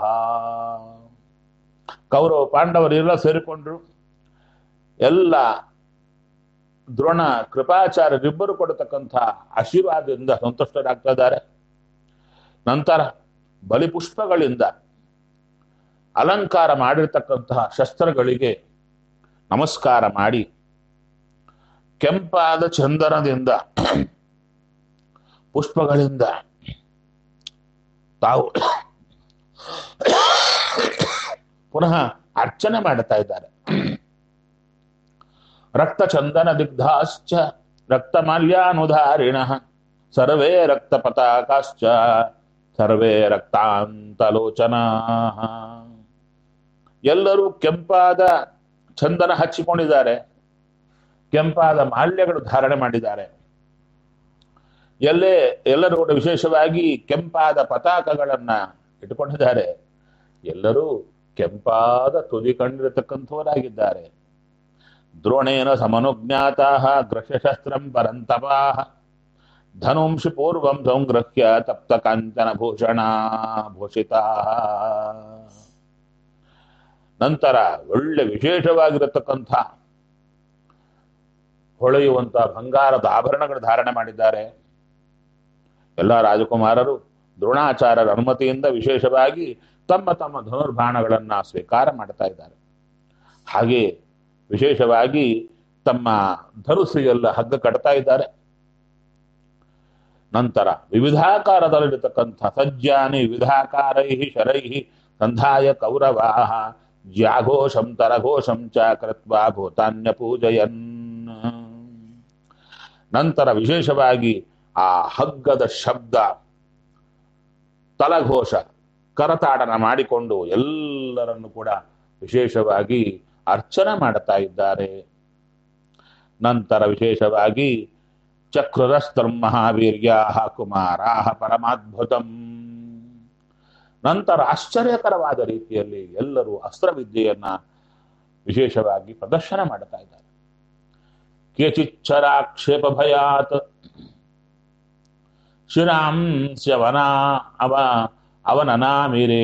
ಕೌರವ ಪಾಂಡವರೆಲ್ಲ ಸೇರಿಕೊಂಡ್ರು ಎಲ್ಲ ದ್ರೋಣ ಕೃಪಾಚಾರ್ಯರಿಬ್ಬರು ಕೊಡತಕ್ಕಂಥ ಆಶೀರ್ವಾದದಿಂದ ಸಂತುಷ್ಟರಾಗ್ತಾ ಇದ್ದಾರೆ ನಂತರ ಬಲಿಪುಷ್ಪಗಳಿಂದ ಅಲಂಕಾರ ಮಾಡಿರ್ತಕ್ಕಂತಹ ಶಸ್ತ್ರಗಳಿಗೆ ನಮಸ್ಕಾರ ಮಾಡಿ ಕೆಂಪಾದ ಚಂದನದಿಂದ ಪುಷ್ಪಗಳಿಂದ ತಾವು ಪುನಃ ಅರ್ಚನೆ ಮಾಡುತ್ತಾ ಇದ್ದಾರೆ ರಕ್ತ ಚಂದನ ದಿಗ್ಧಾಶ್ಚ ರಕ್ತ ಮಾಲ್ಯಾನುಧಾರಿಣ ಸರ್ವೇ ರಕ್ತ ಪತಾಕಾಶ್ಚ ಸರ್ವೇ ರಕ್ತಾಂತಲೋಚನಾ ಎಲ್ಲರೂ ಕೆಂಪಾದ ಚಂದನ ಹಚ್ಚಿಕೊಂಡಿದ್ದಾರೆ ಕೆಂಪಾದ ಮಾಲ್ಯಗಳು ಧಾರಣೆ ಮಾಡಿದ್ದಾರೆ ಎಲ್ಲೇ ಎಲ್ಲರೂ ಕೂಡ ವಿಶೇಷವಾಗಿ ಕೆಂಪಾದ ಪತಾಕಗಳನ್ನ ಇಟ್ಟುಕೊಂಡಿದ್ದಾರೆ ಎಲ್ಲರೂ ಕೆಂಪಾದ ತುದಿ ಕಂಡಿರತಕ್ಕಂಥವರಾಗಿದ್ದಾರೆ ದ್ರೋಣೇನ ಸಮನುಜ್ಞಾತ ಗ್ರಹಶಸ್ತ್ರಂ ಪರಂತಪಾ ಧನುಂಶಿ ಪೂರ್ವಂ ಸಂಗ್ರಹ್ಯ ತಪ್ತ ಕಾಂಚನ ಭೂಷಣ ಭೂಷಿತಾ ನಂತರ ಒಳ್ಳೆ ವಿಶೇಷವಾಗಿರತಕ್ಕಂಥ ಹೊಳೆಯುವಂತ ಬಂಗಾರದ ಆಭರಣಗಳು ಧಾರಣೆ ಮಾಡಿದ್ದಾರೆ ಎಲ್ಲ ರಾಜಕುಮಾರರು ದ್ರೋಣಾಚಾರ್ಯರ ಅನುಮತಿಯಿಂದ ವಿಶೇಷವಾಗಿ ತಮ್ಮ ತಮ್ಮ ಧನುರ್ಬಾಣಗಳನ್ನ ಸ್ವೀಕಾರ ಮಾಡ್ತಾ ಇದ್ದಾರೆ ಹಾಗೆ ವಿಶೇಷವಾಗಿ ತಮ್ಮ ಧನುಸ್ಸಿಗೆಲ್ಲ ಹಗ್ಗ ಕಟ್ತಾ ಇದ್ದಾರೆ ನಂತರ ವಿವಿಧಾಕಾರದಲ್ಲಿರತಕ್ಕಂಥ ಸಜ್ಜಾನಿ ವಿವಿಧಾಕಾರೈ ಶರೈ ಸಂಧಾಯ ಕೌರವಾ ಜ್ಯಾಘೋಷಂ ತರಘೋಷಂ ಚ ಕೃತ್ವಾ ಭೂತಾನ್ಯ ಪೂಜಯನ್ ನಂತರ ವಿಶೇಷವಾಗಿ ಆ ಹಗ್ಗದ ಶಬ್ದ ತಲಘೋಷ ಕರತಾಡನ ಮಾಡಿಕೊಂಡು ಎಲ್ಲರನ್ನು ಕೂಡ ವಿಶೇಷವಾಗಿ ಅರ್ಚನೆ ಮಾಡುತ್ತಾ ಇದ್ದಾರೆ ನಂತರ ವಿಶೇಷವಾಗಿ ಚಕ್ರರಸ್ತಂ ಮಹಾವೀರ್ಯಾ ಕುಮಾರಾ ಪರಮಾದ್ಭುತಂ ನಂತರ ಆಶ್ಚರ್ಯಕರವಾದ ರೀತಿಯಲ್ಲಿ ಎಲ್ಲರೂ ಅಸ್ತ್ರವಿದ್ಯೆಯನ್ನ ವಿಶೇಷವಾಗಿ ಪ್ರದರ್ಶನ ಮಾಡುತ್ತಾ ಇದ್ದಾರೆ ಕೇಚಿಚ್ಛರಾಕ್ಷೇಪ ಭಯಾತ್ ಶಿರಾಂಸ್ಯವನ ಅವ ಅವನನಾಮಿರೇ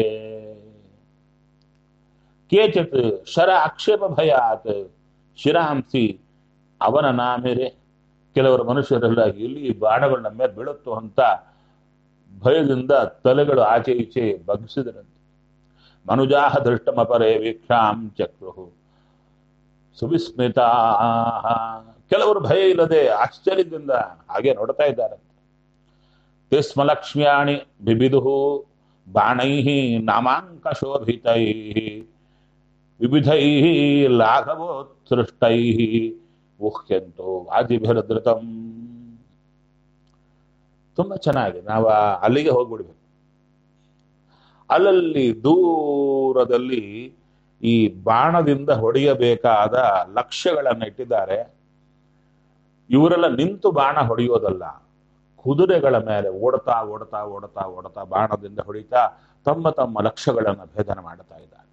ಕೇಚಿತ್ ಶರ ಆಕ್ಷೇಪ ಭಯಾತ್ ಶಿರಾಂಸಿ ಅವನ ನಾಮೇರೆ ಕೆಲವರು ಮನುಷ್ಯರೆಲ್ಲ ಎಲ್ಲಿ ಬಾಣಗಳು ನಮ್ಮ ಮೇಲೆ ಬೀಳುತ್ತೋ ಅಂತ ಭಯದಿಂದ ತಲೆಗಳು ಆಚೆ ಈಚೆ ಬಗ್ಗಿಸಿದರಂತೆ ಮನುಜಾಹ ದೃಷ್ಟಮಪರೇ ವೀಕ್ಷಾಂ ಚಕ್ರು ಸುವಿಸ್ಮಿತಾ ಕೆಲವರು ಭಯ ಇಲ್ಲದೆ ಆಶ್ಚರ್ಯದಿಂದ ಹಾಗೆ ನೋಡ್ತಾ ಇದ್ದಾರೆ ತಿಸ್ಮಲಕ್ಷ್ಮ್ಯಾಣಿ ಬಿಬಿದು ಬಾಣೈ ನಾಮಾಂಕ ಶೋಭಿತೈ ವಿವಿಧೈ ಲಾಘವೋತ್ಸೃಷ್ಟೈ ಊಹ್ಯಂತೋ ಆದಿಭಿರದೃತಂ ತುಂಬಾ ಚೆನ್ನಾಗಿ ನಾವು ಆ ಅಲ್ಲಿಗೆ ಹೋಗ್ಬಿಡ್ಬೇಕು ಅಲ್ಲಲ್ಲಿ ದೂರದಲ್ಲಿ ಈ ಬಾಣದಿಂದ ಹೊಡೆಯಬೇಕಾದ ಲಕ್ಷ್ಯಗಳನ್ನು ಇಟ್ಟಿದ್ದಾರೆ ಇವರೆಲ್ಲ ನಿಂತು ಬಾಣ ಹೊಡೆಯೋದಲ್ಲ ಕುದುರೆಗಳ ಮೇಲೆ ಓಡ್ತಾ ಓಡ್ತಾ ಓಡ್ತಾ ಓಡ್ತಾ ಬಾಣದಿಂದ ಹೊಡಿತಾ ತಮ್ಮ ತಮ್ಮ ಲಕ್ಷ್ಯಗಳನ್ನು ಭೇದನ ಮಾಡ್ತಾ ಇದ್ದಾರೆ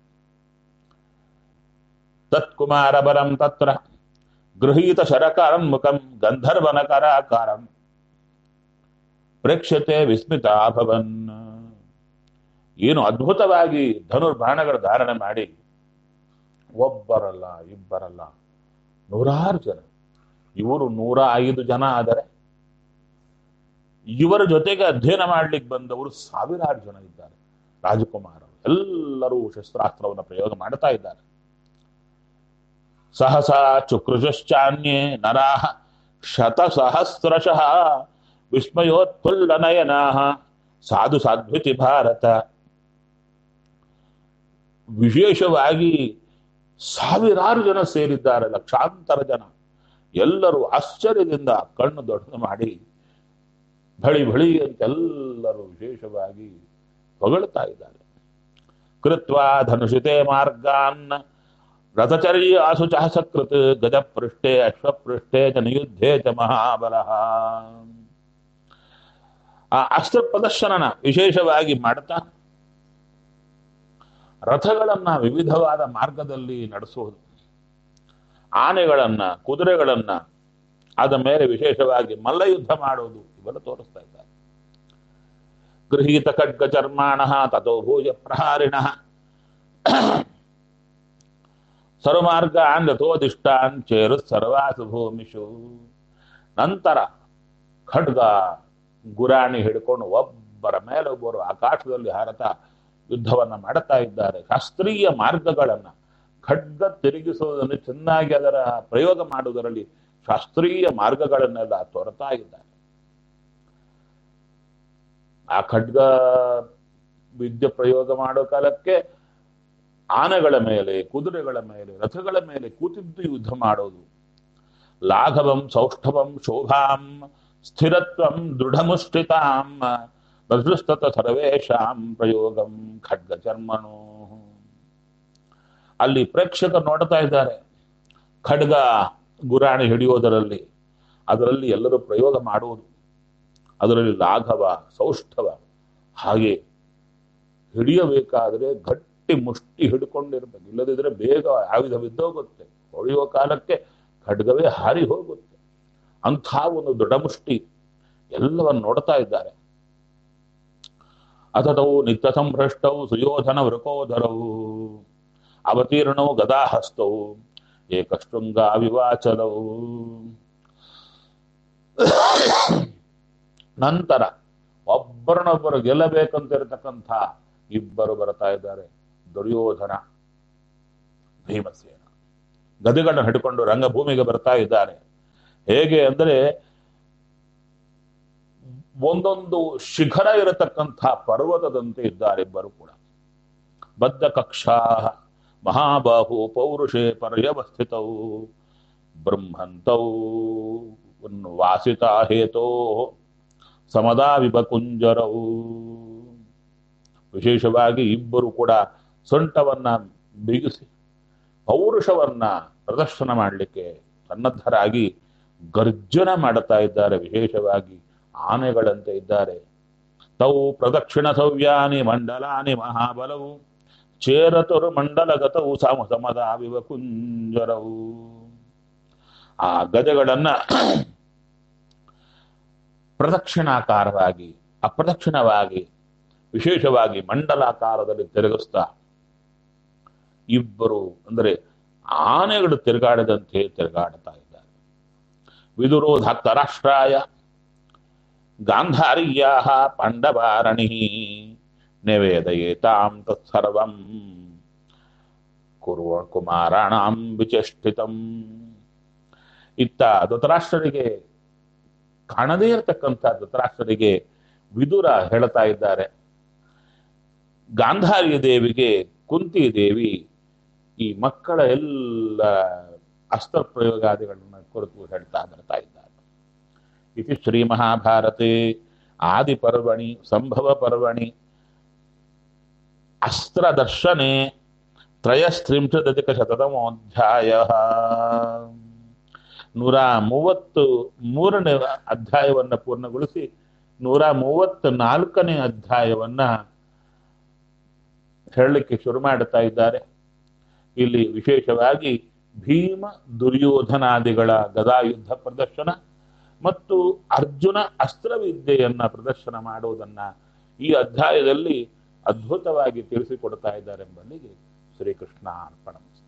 ತತ್ಕುಮಾರ ಬಲಂ ತತ್ರ ಗೃಹೀತ ಶರಕಾರಂ ಮುಖಂ ಗಂಧರ್ವನ ಕರಾಕಾರಂ ಪ್ರೇಕ್ಷತೆ ವಿಸ್ಮಿತಾಭವನ್ ಏನು ಅದ್ಭುತವಾಗಿ ಧನುರ್ಬಾಣಗಳ ಧಾರಣೆ ಮಾಡಿ ಒಬ್ಬರಲ್ಲ ಇಬ್ಬರಲ್ಲ ನೂರಾರು ಜನ ಇವರು ನೂರ ಐದು ಜನ ಆದರೆ ಇವರ ಜೊತೆಗೆ ಅಧ್ಯಯನ ಮಾಡ್ಲಿಕ್ಕೆ ಬಂದವರು ಸಾವಿರಾರು ಜನ ಇದ್ದಾರೆ ರಾಜಕುಮಾರರು ಎಲ್ಲರೂ ಶಸ್ತ್ರಾಸ್ತ್ರವನ್ನು ಪ್ರಯೋಗ ಮಾಡ್ತಾ ಇದ್ದಾರೆ ಸಹಸಾ ಚುಕೃಶಶ್ಚಾನ್ಯೇ ನರಾಹ ಶತಸಹಸ್ರಶಃ ವಿಸ್ಮಯೋತ್ಫುಲ್ಲ ನಯನಾ ಸಾಧು ಸಾಧ್ವಿತಿ ಭಾರತ ವಿಶೇಷವಾಗಿ ಸಾವಿರಾರು ಜನ ಸೇರಿದ್ದಾರೆ ಲಕ್ಷಾಂತರ ಜನ ಎಲ್ಲರೂ ಆಶ್ಚರ್ಯದಿಂದ ಕಣ್ಣು ದೊಡ್ಡ ಮಾಡಿ ಬಳಿ ಬಳಿ ಅಂತೆಲ್ಲರೂ ವಿಶೇಷವಾಗಿ ಹೊಗಳ್ತಾ ಕೃತ್ವಾ ಧನುಷಿತೆ ಮಾರ್ಗಾನ್ ರಥಚರ್ಯಾಸು ಚ ಸಕೃತ್ ಗಜ ಪೃಷ್ಠೆ ಅಶ್ವಪೃಷ್ಠೆ ಚ ನಿಯುದ್ಧೆ ಚ ಮಹಾಬಲ ಆ ಅಸ್ತ್ರ ಪ್ರದರ್ಶನನ ವಿಶೇಷವಾಗಿ ಮಾಡ್ತಾ ರಥಗಳನ್ನ ವಿವಿಧವಾದ ಮಾರ್ಗದಲ್ಲಿ ನಡೆಸುವುದು ಆನೆಗಳನ್ನ ಕುದುರೆಗಳನ್ನ ಅದ ಮೇಲೆ ವಿಶೇಷವಾಗಿ ಮಲ್ಲಯುದ್ಧ ಮಾಡುವುದು ಇವೆಲ್ಲ ತೋರಿಸ್ತಾ ಇದ್ದಾರೆ ಗೃಹೀತ ಖಡ್ಗ ಚರ್ಮಾಣ ತಥೋ ಭೂಜ ಪ್ರಹಾರಿಣ ಸರ್ವಮಾರ್ಗಾನ್ ಯಥೋದಿಷ್ಟಾನ್ ಚೇರು ಸರ್ವಾಸು ಭೂಮಿಷು ನಂತರ ಖಡ್ಗ ಗುರಾಣಿ ಹಿಡ್ಕೊಂಡು ಒಬ್ಬರ ಮೇಲೆ ಒಬ್ಬರು ಆಕಾಶದಲ್ಲಿ ಹಾರತಾ ಯುದ್ಧವನ್ನ ಮಾಡುತ್ತಾ ಇದ್ದಾರೆ ಶಾಸ್ತ್ರೀಯ ಮಾರ್ಗಗಳನ್ನ ಖಡ್ಗ ತಿರುಗಿಸುವುದನ್ನು ಚೆನ್ನಾಗಿ ಅದರ ಪ್ರಯೋಗ ಮಾಡುವುದರಲ್ಲಿ ಶಾಸ್ತ್ರೀಯ ಮಾರ್ಗಗಳನ್ನೆಲ್ಲ ತೋರ್ತಾ ಇದ್ದಾರೆ ಆ ಖಡ್ಗ ವಿದ್ಯೆ ಪ್ರಯೋಗ ಮಾಡೋ ಕಾಲಕ್ಕೆ ಆನೆಗಳ ಮೇಲೆ ಕುದುರೆಗಳ ಮೇಲೆ ರಥಗಳ ಮೇಲೆ ಕೂತಿದ್ದು ಯುದ್ಧ ಮಾಡೋದು ಲಾಘವಂ ಸೌಷ್ಠವಂ ಶೋಭಾಂ ಸ್ಥಿರತ್ವಂ ದೃಢಮುಷ್ಟಿತಾಂ ಬದೃಸ್ತತ ಸರ್ವೇಶಾಂ ಪ್ರಯೋಗಂ ಖಡ್ಗ ಚರ್ಮಣೋ ಅಲ್ಲಿ ಪ್ರೇಕ್ಷಕರು ನೋಡ್ತಾ ಇದ್ದಾರೆ ಖಡ್ಗ ಗುರಾಣಿ ಹಿಡಿಯೋದರಲ್ಲಿ ಅದರಲ್ಲಿ ಎಲ್ಲರೂ ಪ್ರಯೋಗ ಮಾಡುವುದು ಅದರಲ್ಲಿ ಲಾಘವ ಸೌಷ್ಠವ ಹಾಗೆ ಹಿಡಿಯಬೇಕಾದ್ರೆ ಗಟ್ಟಿ ಮುಷ್ಟಿ ಹಿಡ್ಕೊಂಡಿರ್ಬೇಕು ಇಲ್ಲದಿದ್ರೆ ಬೇಗ ಆಯುಧ ಬಿದ್ದೋಗುತ್ತೆ ಹೊಡೆಯುವ ಕಾಲಕ್ಕೆ ಖಡ್ಗವೇ ಹಾರಿ ಹೋಗುತ್ತೆ ಅಂಥ ಒಂದು ದೊಡ್ಡ ಮುಷ್ಟಿ ಎಲ್ಲವನ್ನು ನೋಡ್ತಾ ಇದ್ದಾರೆ ಅಥತವು ನಿತ್ಯ ಸಂಭ್ರಷ್ಟವು ಸುಯೋಧನ ವೃಕೋಧರವು ಅವತೀರ್ಣವು ಗದಾಹಸ್ತವು ಏಕಶೃಂಗ ವಿವಾಚಲವು ನಂತರ ಒಬ್ಬರನ್ನೊಬ್ಬರು ಗೆಲ್ಲಬೇಕಂತಿರತಕ್ಕಂಥ ಇಬ್ಬರು ಬರ್ತಾ ಇದ್ದಾರೆ ದುರ್ಯೋಧನ ಭೀಮಸೇನ ಗದಿಗಳನ್ನು ಹಿಡ್ಕೊಂಡು ರಂಗಭೂಮಿಗೆ ಬರ್ತಾ ಇದ್ದಾರೆ ಹೇಗೆ ಅಂದ್ರೆ ಒಂದೊಂದು ಶಿಖರ ಇರತಕ್ಕಂಥ ಪರ್ವತದಂತೆ ಇದ್ದಾರೆ ಇಬ್ಬರು ಕೂಡ ಬದ್ಧ ಕಕ್ಷಾ ಮಹಾಬಾಹು ಪೌರುಷೇ ಪರ್ಯವಸ್ಥಿತವು ಬ್ರಹ್ಮಂತೌ ವಾಸಿತಾ ಹೇತೋ ಸಮದಾ ವಿಭಕುಂಜರವು ವಿಶೇಷವಾಗಿ ಇಬ್ಬರು ಕೂಡ ಸೊಂಟವನ್ನ ಬಿಗಿಸಿ ಪೌರುಷವನ್ನ ಪ್ರದರ್ಶನ ಮಾಡಲಿಕ್ಕೆ ಸನ್ನದ್ಧರಾಗಿ ಗರ್ಜನ ಮಾಡುತ್ತಾ ಇದ್ದಾರೆ ವಿಶೇಷವಾಗಿ ಆನೆಗಳಂತೆ ಇದ್ದಾರೆ ತೌ ಪ್ರದಕ್ಷಿಣ ಸವ್ಯಾನಿ ಮಂಡಲಾನಿ ಮಹಾಬಲವು ಚೇರತರು ಮಂಡಲಗತವು ಸಮ ಸಮದ ವಿವಕುಂಜರವು ಆ ಗಜಗಳನ್ನ ಪ್ರದಕ್ಷಿಣಾಕಾರವಾಗಿ ಅಪ್ರದಕ್ಷಿಣವಾಗಿ ವಿಶೇಷವಾಗಿ ಮಂಡಲಾಕಾರದಲ್ಲಿ ತಿರುಗಿಸ್ತಾ ಇಬ್ಬರು ಅಂದರೆ ಆನೆಗಳು ತಿರುಗಾಡದಂತೆ ತಿರುಗಾಡ್ತಾ ಇದ್ದಾರೆ ವಿದುರೋಧಾತ್ತ ರಾಷ್ಟ್ರಾಯ ಗಾಂಧಾರ್ಯಾ ಪಾಂಡವಾರಣಿ ನಿವೇದಯೇತಾಂ ತತ್ಸರ್ವಂ ಕುರುವ ಕುಮಾರಾಣಾಂ ವಿಚೇಷ್ಟಿತಂ ಇತ್ತ ಧೃತರಾಷ್ಟ್ರರಿಗೆ ಕಾಣದೇ ಇರತಕ್ಕಂಥ ಧೃತರಾಷ್ಟ್ರರಿಗೆ ವಿದುರ ಹೇಳ್ತಾ ಇದ್ದಾರೆ ಗಾಂಧಾರ್ಯ ದೇವಿಗೆ ಕುಂತಿ ದೇವಿ ಈ ಮಕ್ಕಳ ಎಲ್ಲ ಅಸ್ತ್ರ ಪ್ರಯೋಗಾದಿಗಳನ್ನು ಕುರಿತು ಹೇಳ್ತಾ ಬರ್ತಾ ಇದ್ದಾರೆ ಇತಿ ಶ್ರೀ ಮಹಾಭಾರತೆ ಆದಿ ಪರ್ವಣಿ ಸಂಭವ ಪರ್ವಣಿ ಅಸ್ತ್ರ ದರ್ಶನೆ ತ್ರಯಸ್ತ್ರಿಂಶದಧಿಕ ಶತತಮೋಧ್ಯಾಯ ನೂರ ಮೂವತ್ತು ಮೂರನೇ ಅಧ್ಯಾಯವನ್ನ ಪೂರ್ಣಗೊಳಿಸಿ ನೂರ ಮೂವತ್ತ ನಾಲ್ಕನೇ ಅಧ್ಯಾಯವನ್ನ ಹೇಳಲಿಕ್ಕೆ ಶುರು ಮಾಡುತ್ತಾ ಇದ್ದಾರೆ ಇಲ್ಲಿ ವಿಶೇಷವಾಗಿ ಭೀಮ ದುರ್ಯೋಧನಾದಿಗಳ ಗದಾಯುದ್ಧ ಪ್ರದರ್ಶನ ಮತ್ತು ಅರ್ಜುನ ಅಸ್ತ್ರವಿದ್ಯೆಯನ್ನ ಪ್ರದರ್ಶನ ಮಾಡುವುದನ್ನ ಈ ಅಧ್ಯಾಯದಲ್ಲಿ ಅದ್ಭುತವಾಗಿ ತಿಳಿಸಿಕೊಡ್ತಾ ಇದ್ದಾರೆ ಎಂಬಲ್ಲಿಗೆ ಶ್ರೀಕೃಷ್ಣ ಅರ್ಪಣ